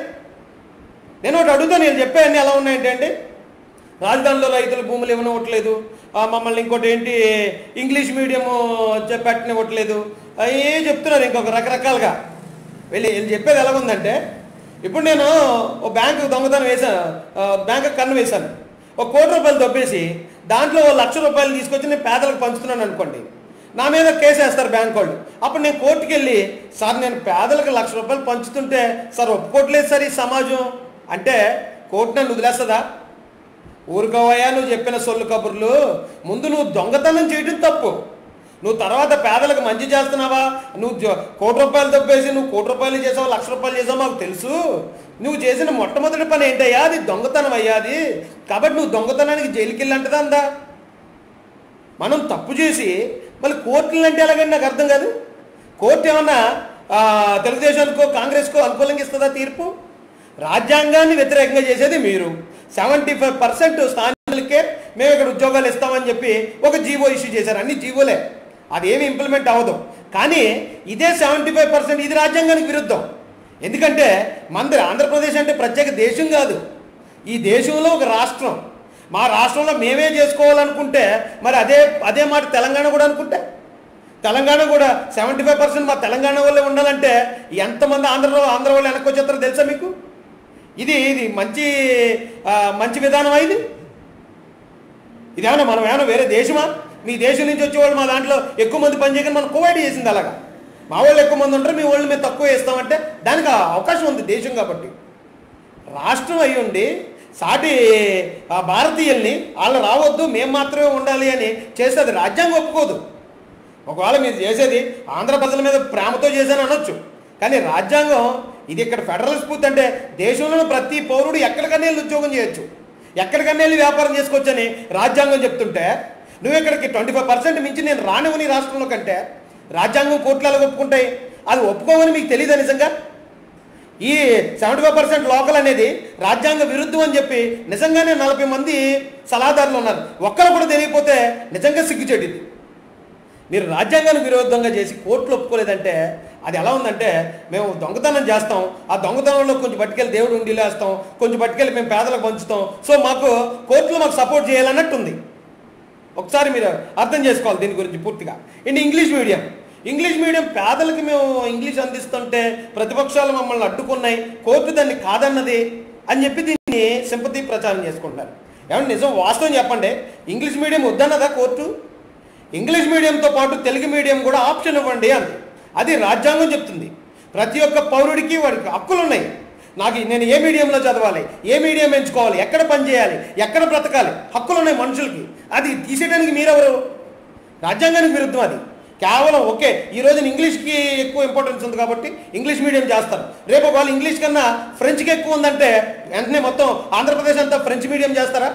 నేను ఒకటి అడుగుతాను నేను చెప్పే అన్ని ఎలా ఉన్నాయంటే అండి రాజధానిలో రైతుల భూములు ఇవ్వనివ్వట్లేదు ఆ, మమ్మల్ని ఇంకోటి ఏంటి ఇంగ్లీష్ మీడియం పెట్టనివ్వట్లేదు ఏ చెప్తున్నారు ఇంకొక రకరకాలుగా వెళ్ళి వీళ్ళు చెప్పేది ఎలా ఉందంటే ఇప్పుడు నేను ఓ బ్యాంకు దొంగతనం వేసాను ఆ, బ్యాంకు కన్ను వేశాను ఒక కోటి రూపాయలు దొబ్బేసి దాంట్లో ఓ లక్ష రూపాయలు తీసుకొచ్చి నేను పేదలకు పంచుతున్నాను అనుకోండి నా మీద కేసు వేస్తారు బ్యాంక్ వాళ్ళు అప్పుడు నేను కోర్టుకి వెళ్ళి సార్ నేను పేదలకు లక్ష రూపాయలు పంచుతుంటే సార్ ఒప్పుకోవట్లేదు సార్ ఈ సమాజం అంటే కోర్టు నన్ను వదిలేస్తుందా ఊరుకోవయ్యా నువ్వు చెప్పిన సొల్లు కబుర్లు ముందు నువ్వు దొంగతనం చేయడం తప్పు నువ్వు తర్వాత పేదలకు మంచి చేస్తున్నావా నువ్వు జ- కోటి రూపాయలు తప్పేసి నువ్వు కోటి రూపాయలు చేసావు లక్ష రూపాయలు చేసావు మాకు తెలుసు నువ్వు చేసిన మొట్టమొదటి పని ఏంటయ్యా అది దొంగతనం అయ్యా అది కాబట్టి నువ్వు దొంగతనానికి జైలుకి వెళ్ళంటదా అందా మనం తప్పు చేసి మళ్ళీ కోర్టులు అంటే ఎలాగండి నాకు అర్థం కాదు కోర్టు ఏమన్నా ఆ, తెలుగుదేశానికో కాంగ్రెస్కో అనుకూలంగా ఇస్తుందా తీర్పు రాజ్యాంగాన్ని వ్యతిరేకంగా చేసేది మీరు సెవెంటీ ఫైవ్ పర్సెంట్ స్థానికులకే మేము ఇక్కడ ఉద్యోగాలు ఇస్తామని చెప్పి ఒక జీవో ఇష్యూ చేశారు అన్ని జీవోలే అదేమి ఇంప్లిమెంట్ అవ్వదు కానీ ఇదే సెవెంటీ ఫైవ్ పర్సెంట్ ఇది రాజ్యాంగానికి విరుద్ధం ఎందుకంటే మంది ఆంధ్రప్రదేశ్ అంటే ప్రత్యేక దేశం కాదు ఈ దేశంలో ఒక రాష్ట్రం మా రాష్ట్రంలో మేమే చేసుకోవాలనుకుంటే మరి అదే అదే మాట తెలంగాణ కూడా అనుకుంటే తెలంగాణ కూడా సెవెంటీ ఫైవ్ పర్సెంట్ మా తెలంగాణ వాళ్ళే ఉండాలంటే ఎంతమంది ఆంధ్రలో ఆంధ్ర వాళ్ళు వెనక్కి వచ్చేస్తారో తెలుసా మీకు ఇది ఇది మంచి ఆ, మంచి విధానమా ఇది ఇదేమన్నా మనం ఏమైనా వేరే దేశమా మీ దేశం నుంచి వచ్చేవాళ్ళు మా దాంట్లో ఎక్కువ మంది పని చేయకుండా మనం కోవైడ్ చేసింది అలాగా మా వాళ్ళు ఎక్కువ మంది ఉంటారు మీ వాళ్ళు మేము తక్కువ వేస్తామంటే దానికి ఆ అవకాశం ఉంది దేశం కాబట్టి రాష్ట్రం అయి ఉండి సాటి ఆ భారతీయుల్ని వాళ్ళు రావద్దు మేము మాత్రమే ఉండాలి అని చేస్తే అది రాజ్యాంగం ఒప్పుకోదు ఒకవేళ మీరు చేసేది ఆంధ్ర ప్రజల మీద ప్రేమతో చేశాను అనొచ్చు కానీ రాజ్యాంగం ఇది ఇక్కడ ఫెడరల్ స్ఫూర్తి అంటే దేశంలోని ప్రతి పౌరుడు ఎక్కడికన్నా వెళ్ళి ఉద్యోగం చేయొచ్చు ఎక్కడికన్నా వెళ్ళి వ్యాపారం చేసుకోవచ్చని రాజ్యాంగం చెప్తుంటే నువ్వు ఇక్కడికి ట్వంటీ ఫైవ్ పర్సెంట్ మించి నేను రానివని రాష్ట్రంలో కంటే రాజ్యాంగం కోర్టులు ఎలా ఒప్పుకుంటాయి అది ఒప్పుకోమని మీకు తెలియదా నిజంగా ఈ సెవెంటీ ఫైవ్ పర్సెంట్ లోకల్ అనేది రాజ్యాంగ విరుద్ధం అని చెప్పి నిజంగానే నలభై మంది సలహాదారులు ఉన్నారు ఒక్కరు కూడా తెలియకపోతే నిజంగా సిగ్గుచేటు ఇది మీరు రాజ్యాంగానికి విరోధంగా చేసి కోర్టులు ఒప్పుకోలేదంటే అది ఎలా ఉందంటే మేము దొంగతనం చేస్తాం ఆ దొంగతనంలో కొంచెం పట్టుకెళ్ళి దేవుడు ఉండి వేస్తాం కొంచెం పట్టుకెళ్ళి మేము పేదలకు పంచుతాం సో మాకు కోర్టులు మాకు సపోర్ట్ చేయాలన్నట్టు ఉంది ఒకసారి మీరు అర్థం చేసుకోవాలి దీని గురించి పూర్తిగా and English medium English medium పేదలకి మేము ఇంగ్లీష్ అందిస్తుంటే ప్రతిపక్షాలు మమ్మల్ని అడ్డుకున్నాయి కోర్టు దాన్ని కాదన్నది అని చెప్పి దీన్ని సింపతి ప్రచారం చేసుకుంటున్నారు ఏమన్నా నిజం వాస్తవం చెప్పండి ఇంగ్లీష్ మీడియం వద్దన్నదా కోర్టు ఇంగ్లీష్ మీడియంతో పాటు తెలుగు మీడియం కూడా ఆప్షన్ ఇవ్వండి అంది అది రాజ్యాంగం చెప్తుంది ప్రతి ఒక్క పౌరుడికి వాడికి హక్కులు ఉన్నాయి నాకు నేను ఏ మీడియంలో చదవాలి ఏ మీడియం ఎంచుకోవాలి ఎక్కడ పని చేయాలి ఎక్కడ బ్రతకాలి హక్కులు ఉన్నాయి మనుషులకి అది తీసేయడానికి మీరెవరు రాజ్యాంగానికి విరుద్ధం అది కేవలం ఓకే ఈ రోజున ఇంగ్లీష్కి ఎక్కువ ఇంపార్టెన్స్ ఉంది కాబట్టి ఇంగ్లీష్ మీడియం చేస్తారు రేపు వాళ్ళు ఇంగ్లీష్ కన్నా ఫ్రెంచ్కి ఎక్కువ ఉందంటే వెంటనే మొత్తం ఆంధ్రప్రదేశ్ అంతా ఫ్రెంచ్ మీడియం చేస్తారా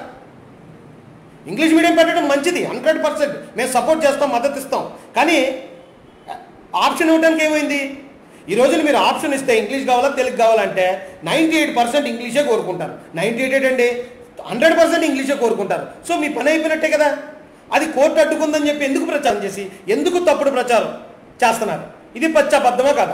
ఇంగ్లీష్ మీడియం పెట్టడం మంచిది హండ్రెడ్ పర్సెంట్ మేము సపోర్ట్ చేస్తాం మద్దతు ఇస్తాం కానీ ఆప్షన్ ఇవ్వడానికి ఏమైంది ఈ రోజున మీరు ఆప్షన్ ఇస్తే ఇంగ్లీష్ కావాలా తెలుగు కావాలంటే నైంటీ ఎయిట్ పర్సెంట్ ఇంగ్లీషే కోరుకుంటారు నైంటీ ఎయిట్ ఏంటండి హండ్రెడ్ పర్సెంట్ ఇంగ్లీషే కోరుకుంటారు సో మీ పని అయిపోయినట్టే కదా అది కోర్టు అడ్డుకుందని చెప్పి ఎందుకు ప్రచారం చేసి ఎందుకు తప్పుడు ప్రచారం చేస్తున్నారు ఇది పచ్చ అబద్ధమా కదా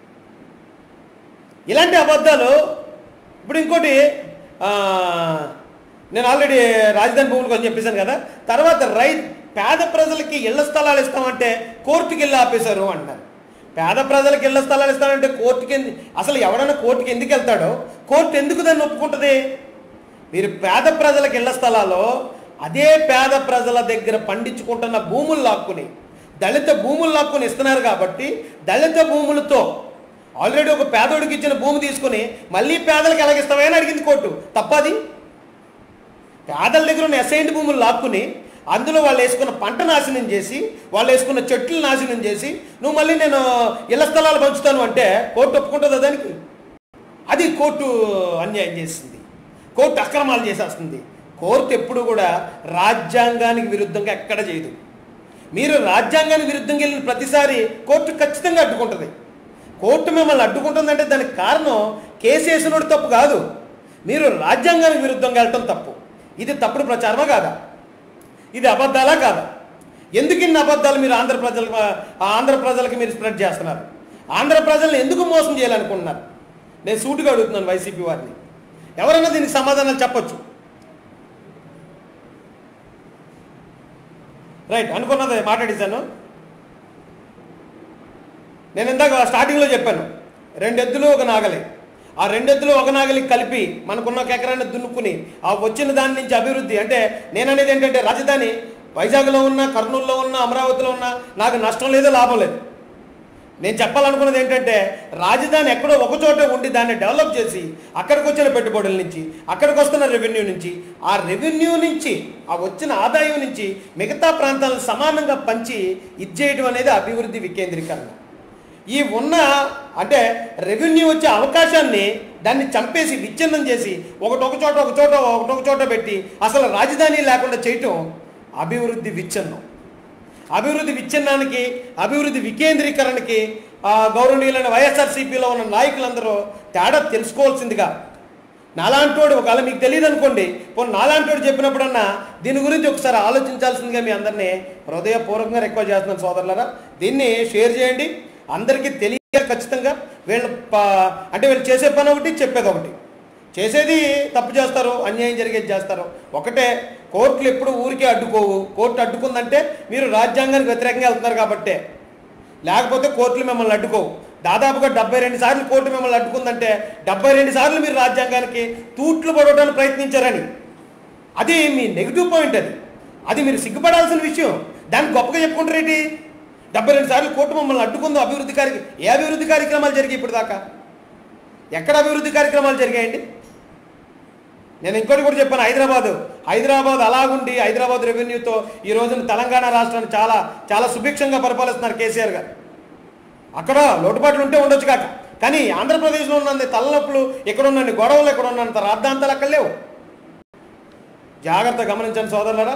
ఇలాంటి అబద్ధాలు ఇప్పుడు ఇంకోటి ఆ, నేను ఆల్రెడీ రాజధాని భూములు కొంచెం చెప్పేశాను కదా తర్వాత రై పేద ప్రజలకి ఇళ్ల స్థలాలు ఇస్తామంటే కోర్టుకి వెళ్ళి ఆపేశారు అంటారు పేద ప్రజలకు ఇళ్ల స్థలాలు ఇస్తామంటే కోర్టుకి ఎందు- అసలు ఎవడైనా కోర్టుకి ఎందుకు వెళ్తాడో కోర్టు ఎందుకు దాన్ని ఒప్పుకుంటుంది మీరు పేద ప్రజలకు ఇళ్ల స్థలాల్లో అదే పేద ప్రజల దగ్గర పండించుకుంటున్న భూములు లాక్కుని దళిత భూములు లాక్కుని ఇస్తున్నారు కాబట్టి దళిత భూములతో ఆల్రెడీ ఒక పేదోడికి ఇచ్చిన భూమి తీసుకుని మళ్ళీ పేదలకు ఎలాగిస్తామని అడిగింది కోర్టు తప్పది పేదల దగ్గర ఉన్న ఎస్ఐంటి భూములు లాక్కుని అందులో వాళ్ళు వేసుకున్న పంట నాశనం చేసి వాళ్ళు వేసుకున్న చెట్లు నాశనం చేసి నువ్వు మళ్ళీ నేను ఇళ్ల స్థలాలు పంచుతాను అంటే కోర్టు ఒప్పుకుంటుందా దానికి అది కోర్టు అన్యాయం చేసింది కోర్టు అక్రమాలు చేసేస్తుంది కోర్టు ఎప్పుడు కూడా రాజ్యాంగానికి విరుద్ధంగా ఎక్కడ చేయదు మీరు రాజ్యాంగానికి విరుద్ధంగా వెళ్ళిన ప్రతిసారి కోర్టు ఖచ్చితంగా అడ్డుకుంటుంది కోర్టు మిమ్మల్ని అడ్డుకుంటుందంటే దానికి కారణం కేసు వేసినోడు తప్పు కాదు మీరు రాజ్యాంగానికి విరుద్ధంగా వెళ్ళటం తప్పు ఇది తప్పుడు ప్రచారమా కాదా ఇది అబద్ధాలా కాదా ఎందుకు ఇన్ని అబద్ధాలు మీరు ఆంధ్ర ప్రజలకు ఆ ఆంధ్ర ప్రజలకి మీరు స్ప్రెడ్ చేస్తున్నారు ఆంధ్ర ప్రజలను ఎందుకు మోసం చేయాలనుకుంటున్నారు నేను సూటుగా అడుగుతున్నాను వైసీపీ వారిని ఎవరైనా దీనికి సమాధానాలు చెప్పొచ్చు రైట్ అనుకున్నది మాట్లాడేశాను నేను ఇందాక స్టార్టింగ్లో చెప్పాను రెండు ఎద్దులు ఒక నాగలి ఆ రెండు ఎద్దులు ఒక నాగలి కలిపి మనకున్న ఒక ఎకరాన్ని దున్నుకుని ఆ వచ్చిన దాని నుంచి అభివృద్ధి అంటే నేను అనేది ఏంటంటే రాజధాని వైజాగ్లో ఉన్న కర్నూలులో ఉన్న అమరావతిలో ఉన్న నాకు నష్టం లేదు లాభం లేదు నేను చెప్పాలనుకున్నది ఏంటంటే రాజధాని ఎక్కడో ఒక చోట ఉండి దాన్ని డెవలప్ చేసి అక్కడికి వచ్చిన పెట్టుబడుల నుంచి అక్కడికి వస్తున్న రెవెన్యూ నుంచి ఆ రెవెన్యూ నుంచి ఆ వచ్చిన ఆదాయం నుంచి మిగతా ప్రాంతాలను సమానంగా పంచి ఇచ్చేయడం అనేది అభివృద్ధి వికేంద్రీకరణ ఈ ఉన్న అంటే రెవెన్యూ వచ్చే అవకాశాన్ని దాన్ని చంపేసి విచ్ఛిన్నం చేసి ఒకటి ఒక చోట ఒక చోట ఒకటి ఒక చోట పెట్టి అసలు రాజధాని లేకుండా చేయటం అభివృద్ధి విచ్ఛిన్నం అభివృద్ధి విచ్ఛిన్నానికి అభివృద్ధి వికేంద్రీకరణకి ఆ, గౌరవనీయులైన వైఎస్ఆర్సీపీలో ఉన్న నాయకులందరూ తేడా తెలుసుకోవాల్సిందిగా నాలాంటోడు ఒకవేళ మీకు తెలియదు అనుకోండి పోనీ నాలాంటోడు చెప్పినప్పుడన్నా దీని గురించి ఒకసారి ఆలోచించాల్సిందిగా మీ అందరినీ హృదయపూర్వకంగా రిక్వెస్ట్ చేస్తున్నాను సోదరులారా దీన్ని షేర్ చేయండి అందరికీ తెలియాలి ఖచ్చితంగా వీళ్ళ ప- అంటే వీళ్ళు చేసే పని ఒకటి చెప్పేది ఒకటి చేసేది తప్పు చేస్తారు అన్యాయం జరిగేది చేస్తారు ఒకటే కోర్టులు ఎప్పుడు ఊరికే అడ్డుకోవు కోర్టు అడ్డుకుందంటే మీరు రాజ్యాంగానికి వ్యతిరేకంగా వెళ్తున్నారు కాబట్టే లేకపోతే కోర్టులు మిమ్మల్ని అడ్డుకోవు దాదాపుగా డెబ్బై రెండు సార్లు కోర్టు మిమ్మల్ని అడ్డుకుందంటే డెబ్బై రెండు సార్లు మీరు రాజ్యాంగానికి తూట్లు పడవడానికి ప్రయత్నించారని అది మీ నెగిటివ్ పాయింట్ అది అది మీరు సిగ్గుపడాల్సిన విషయం దాన్ని గొప్పగా చెప్పుకుంటారేంటి డెబ్బై రెండు సార్లు కోర్టు మమ్మల్ని అడ్డుకుందో అభివృద్ధి కార్య ఏ అభివృద్ధి కార్యక్రమాలు జరిగాయి ఇప్పుడు దాకా ఎక్కడ అభివృద్ధి కార్యక్రమాలు జరిగాయండి నేను ఇంకోటి కూడా చెప్పాను హైదరాబాద్ హైదరాబాద్ అలాగుండి హైదరాబాద్ రెవెన్యూతో ఈ రోజున తెలంగాణ రాష్ట్రాన్ని చాలా చాలా సుభిక్షంగా పరిపాలిస్తున్నారు కేసీఆర్ గారు అక్కడ లోటుపాట్లు ఉంటే ఉండొచ్చు కాక కానీ ఆంధ్రప్రదేశ్లో ఉన్నంత తలనొప్పులు ఇక్కడ ఉన్నన్ని గొడవలు ఇక్కడ ఉన్నంత రాద్ధాంతాలు అక్కడ లేవు జాగ్రత్త గమనించండి సోదరులరా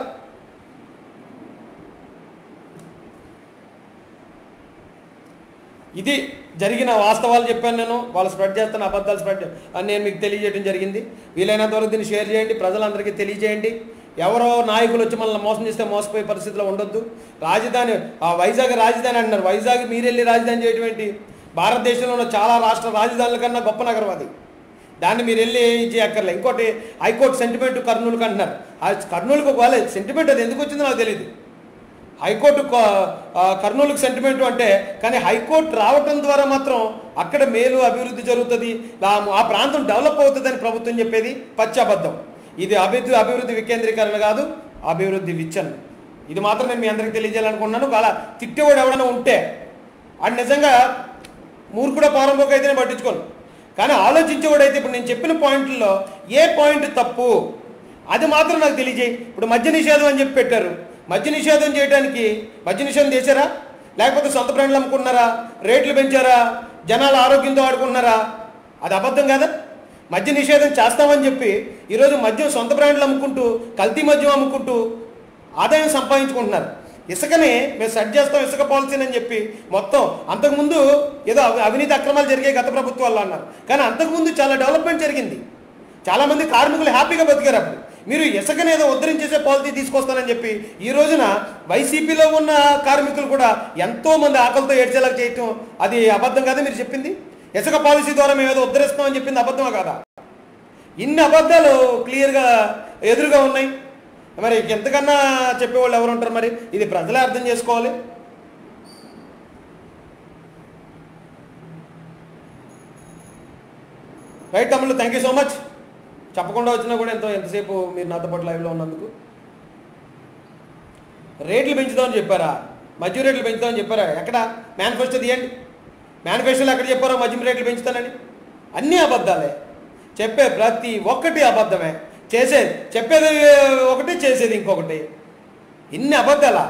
ఇది జరిగిన వాస్తవాలు చెప్పాను నేను వాళ్ళు స్ప్రెడ్ చేస్తున్న అబద్ధాలు స్ప్రెడ్ అని నేను మీకు తెలియజేయడం జరిగింది వీలైనంత వరకు దీన్ని షేర్ చేయండి ప్రజలందరికీ తెలియజేయండి ఎవరో నాయకులు వచ్చి మనల్ని మోసం చేస్తే మోసపోయే పరిస్థితిలో ఉండొద్దు రాజధాని ఆ వైజాగ్ రాజధాని అంటున్నారు వైజాగ్ మీరెళ్ళి రాజధాని చేయడం ఏంటి భారతదేశంలో ఉన్న చాలా రాష్ట్ర రాజధానుల కన్నా గొప్ప నగరం అది దాన్ని మీరు వెళ్ళి చేయక్కర్లే ఇంకోటి హైకోర్టు సెంటిమెంట్ కర్నూలుకి అంటున్నారు ఆ కర్నూలుకు ఒకవేళ సెంటిమెంట్ అది ఎందుకు వచ్చిందో నాకు తెలియదు హైకోర్టు క- ఆ, కర్నూలుకు సెంటిమెంట్ అంటే కానీ హైకోర్టు రావటం ద్వారా మాత్రం అక్కడ మేలు అభివృద్ధి జరుగుతుంది ఆ- ఆ ప్రాంతం డెవలప్ అవుతుందని ప్రభుత్వం చెప్పేది పచ్చబద్ధం ఇది అభివృద్ధి అభివృద్ధి వికేంద్రీకరణ కాదు అభివృద్ధి విచ్చన్ ఇది మాత్రం నేను మీ అందరికీ తెలియజేయాలనుకున్నాను అలా తిట్టేవాడు ఎవడైనా ఉంటే అది నిజంగా మూర్ఖుడ పారంభోక అయితేనే పట్టించుకోను కానీ ఆలోచించేవాడైతే ఇప్పుడు నేను చెప్పిన పాయింట్లలో ఏ పాయింట్ తప్పు అది మాత్రం నాకు తెలియజేయి ఇప్పుడు మద్య నిషేధం అని చెప్పి పెట్టారు మద్య నిషేధం చేయడానికి మద్య నిషేధం చేశారా లేకపోతే సొంత బ్రాండ్లు అమ్ముకున్నారా రేట్లు పెంచారా జనాలు ఆరోగ్యంతో ఆడుకుంటున్నారా అది అబద్ధం కదా మద్య నిషేధం చేస్తామని చెప్పి ఈరోజు మద్యం సొంత బ్రాండ్లు అమ్ముకుంటూ కల్తీ మద్యం అమ్ముకుంటూ ఆదాయం సంపాదించుకుంటున్నారు ఇసుకని మేము సెట్ చేస్తాం ఇసుక పాలసీని అని చెప్పి మొత్తం అంతకుముందు ఏదో అవి- అవినీతి అక్రమాలు జరిగాయి గత ప్రభుత్వాల్లో అన్నారు కానీ అంతకుముందు చాలా డెవలప్మెంట్ జరిగింది చాలామంది కార్మికులు హ్యాపీగా బతికారు అప్పుడు మీరు ఇసుకని ఏదో ఉద్ధరించేసే పాలసీ తీసుకొస్తానని చెప్పి ఈ రోజున వైసీపీలో ఉన్న కార్మికులు కూడా ఎంతో మంది ఆకలితో ఏడ్చేలా చేయటం అది అబద్ధం కాదా మీరు చెప్పింది ఇసుక పాలసీ ద్వారా మేము ఏదో ఉద్ధరిస్తామని చెప్పింది అబద్ధమా కాదా ఇన్ని అబద్ధాలు క్లియర్గా ఎదురుగా ఉన్నాయి మరి ఎంతకన్నా చెప్పేవాళ్ళు ఎవరు ఉంటారు మరి ఇది ప్రజలే అర్థం చేసుకోవాలి రైట్ తమ్ముళ్ళు థ్యాంక్ యూ సో మచ్ చెప్పకుండా వచ్చినా కూడా ఎంతో ఎంతసేపు మీరు నాతో పాటు లైవ్లో ఉన్నందుకు రేట్లు పెంచుదామని చెప్పారా మద్యం రేట్లు పెంచుదామని చెప్పారా ఎక్కడ మేనిఫెస్టో తీయండి మేనిఫెస్టోలో ఎక్కడ చెప్పారో మద్యం రేట్లు పెంచుతానని అన్నీ అబద్ధాలే చెప్పే ప్రతి ఒక్కటి అబద్ధమే చేసేది చెప్పేది ఒకటి చేసేది ఇంకొకటి ఇన్ని అబద్ధాలా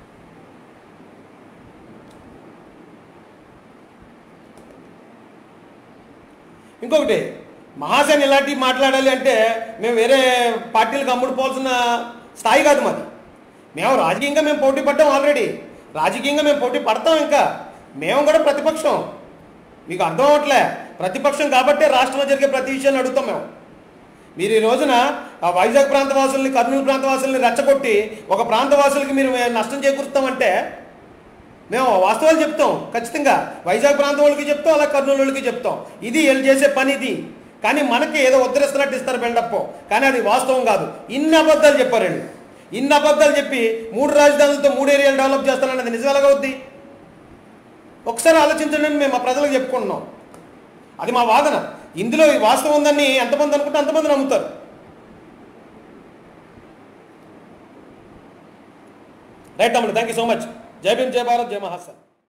ఇంకొకటి మహాసేన ఇలాంటివి మాట్లాడాలి అంటే మేము వేరే పార్టీలకు అమ్ముడుపోవాల్సిన స్థాయి కాదు మాది మేము రాజకీయంగా మేము పోటీ పడ్డాం ఆల్రెడీ రాజకీయంగా మేము పోటీ పడతాం ఇంకా మేము కూడా ప్రతిపక్షం మీకు అర్థం అవట్లే ప్రతిపక్షం కాబట్టే రాష్ట్రంలో జరిగే ప్రతి విషయాన్ని అడుగుతాం మేము మీరు ఈ రోజున ఆ వైజాగ్ ప్రాంత వాసుల్ని కర్నూలు ప్రాంత వాసుల్ని రెచ్చగొట్టి ఒక ప్రాంత వాసులకి మీరు నష్టం చేకూరుస్తామంటే మేము వాస్తవాలు చెప్తాం ఖచ్చితంగా వైజాగ్ ప్రాంతం వాళ్ళకి చెప్తాం అలా కర్నూలు వాళ్ళకి చెప్తాం ఇది వీళ్ళు చేసే పని ఇది కానీ మనకి ఏదో ఉద్ధరిస్తున్నట్టు ఇస్తారు బిల్డప్ కానీ అది వాస్తవం కాదు ఇన్ని అబద్ధాలు చెప్పారండి ఇన్ని అబద్ధాలు చెప్పి మూడు రాజధానులతో మూడు ఏరియాలు డెవలప్ చేస్తానన్నది నిజం ఎలాగవుద్ది ఒకసారి ఆలోచించండి అని మేము మా ప్రజలకు చెప్పుకుంటున్నాం అది మా వాదన ఇందులో ఈ వాస్తవం ఉందని ఎంతమంది అనుకుంటే అంతమంది నమ్ముతారు రైట్ తమ్ముడు థ్యాంక్ యూ సో మచ్ జై భీమ్ జై భారత్ జై మహాసన్